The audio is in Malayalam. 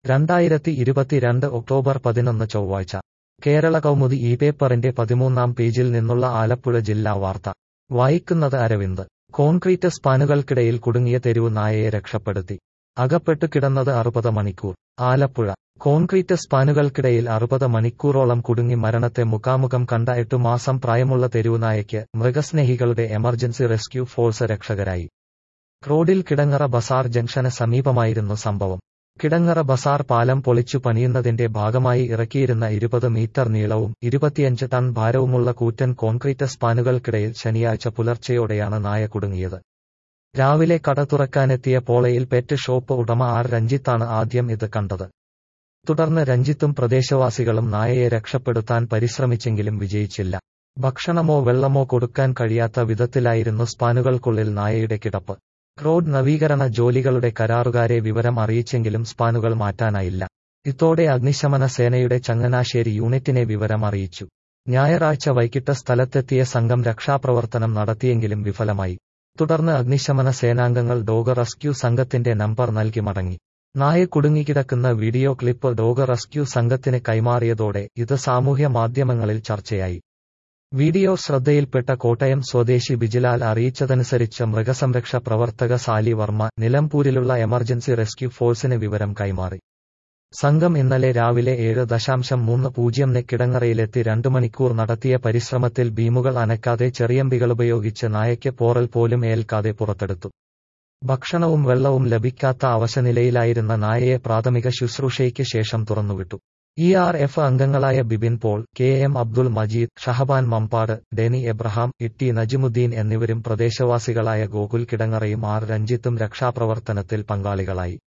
രണ്ടായിരത്തി ഇരുപത്തിരണ്ട് ഒക്ടോബർ പതിനൊന്ന് ചൊവ്വാഴ്ച കേരള കൗമുദി ഈ പേപ്പറിന്റെ പതിമൂന്നാം പേജിൽ നിന്നുള്ള ആലപ്പുഴ ജില്ലാ വാർത്ത വായിക്കുന്നത് അരവിന്ദ് കോൺക്രീറ്റ് സ്പാനുകൾക്കിടയിൽ കുടുങ്ങിയ തെരുവ് നായയെ രക്ഷപ്പെടുത്തി അകപ്പെട്ടു കിടന്നത് അറുപത് മണിക്കൂർ ആലപ്പുഴ കോൺക്രീറ്റ് സ്പാനുകൾക്കിടയിൽ അറുപത് മണിക്കൂറോളം കുടുങ്ങി മരണത്തെ മുഖാമുഖം കണ്ട എട്ടു മാസം പ്രായമുള്ള തെരുവുനായയ്ക്ക് മൃഗസ്നേഹികളുടെ എമർജൻസി റെസ്ക്യൂ ഫോഴ്സ് രക്ഷകരായി റോഡിൽ കിടങ്ങറ ബസാർ ജംഗ്ഷന് സമീപമായിരുന്നു സംഭവം കിടങ്ങറ ബസാർ പാലം പൊളിച്ചു പണിയുന്നതിന്റെ ഭാഗമായി ഇറക്കിയിരുന്ന ഇരുപത് മീറ്റർ നീളവും ഇരുപത്തിയഞ്ച് ടൺ ഭാരവുമുള്ള കൂറ്റൻ കോൺക്രീറ്റ് സ്പാനുകൾക്കിടയിൽ ശനിയാഴ്ച പുലർച്ചെയോടെയാണ് നായ കുടുങ്ങിയത് രാവിലെ കട തുറക്കാനെത്തിയ പോളയിൽ പെറ്റ് ഷോപ്പ് ഉടമ ആർ രഞ്ജിത്താണ് ആദ്യം ഇത് കണ്ടത് തുടർന്ന് രഞ്ജിത്തും പ്രദേശവാസികളും നായയെ രക്ഷപ്പെടുത്താൻ പരിശ്രമിച്ചെങ്കിലും വിജയിച്ചില്ല ഭക്ഷണമോ വെള്ളമോ കൊടുക്കാൻ കഴിയാത്ത വിധത്തിലായിരുന്നു സ്പാനുകൾക്കുള്ളിൽ നായയുടെ കിടപ്പ് റോഡ് നവീകരണ ജോലികളുടെ കരാറുകാരെ വിവരം അറിയിച്ചെങ്കിലും സ്പാനുകൾ മാറ്റാനായില്ല ഇതോടെ അഗ്നിശമന സേനയുടെ ചങ്ങനാശ്ശേരി യൂണിറ്റിനെ വിവരം അറിയിച്ചു ഞായറാഴ്ച വൈകിട്ട് സ്ഥലത്തെത്തിയ സംഘം രക്ഷാപ്രവർത്തനം നടത്തിയെങ്കിലും വിഫലമായി തുടർന്ന് അഗ്നിശമന സേനാംഗങ്ങൾ ഡോഗ് റെസ്ക്യൂ സംഘത്തിന്റെ നമ്പർ നൽകി മടങ്ങി നായ കുടുങ്ങിക്കിടക്കുന്ന വീഡിയോ ക്ലിപ്പ് ഡോഗ് റെസ്ക്യൂ സംഘത്തിന് കൈമാറിയതോടെ ഇത് സാമൂഹ്യ മാധ്യമങ്ങളിൽ ചർച്ചയായി വീഡിയോ ശ്രദ്ധയിൽപ്പെട്ട കോട്ടയം സ്വദേശി ബിജിലാൽ അറിയിച്ചതനുസരിച്ച് മൃഗസംരക്ഷ പ്രവർത്തക സാലി വർമ്മ നിലമ്പൂരിലുള്ള എമർജൻസി റെസ്ക്യൂ ഫോഴ്സിന് വിവരം കൈമാറി സംഘം ഇന്നലെ രാവിലെ ഏഴ് ദശാംശം മൂന്ന് പൂജ്യംന് കിടങ്ങറയിലെത്തി രണ്ടു മണിക്കൂർ നടത്തിയ പരിശ്രമത്തിൽ ബീമുകൾ അനക്കാതെ ചെറിയമ്പികളുപയോഗിച്ച് നായയ്ക്ക് പോറൽ പോലും ഏൽക്കാതെ പുറത്തെടുത്തു ഭക്ഷണവും വെള്ളവും ലഭിക്കാത്ത അവശനിലയിലായിരുന്ന നായയെ പ്രാഥമിക ശുശ്രൂഷയ്ക്ക് ശേഷം തുറന്നുവിട്ടു ഇ ആർ എഫ് അംഗങ്ങളായ ബിബിൻ പോൾ കെ എം അബ്ദുൾ മജീദ് ഷഹബാൻ മമ്പാട് ഡെനി എബ്രഹാം ഇട്ടി നജിമുദ്ദീൻ എന്നിവരും പ്രദേശവാസികളായ ഗോകുൽ കിടങ്ങറയും ആർ രഞ്ജിത്തും രക്ഷാപ്രവർത്തനത്തിൽ പങ്കാളികളായി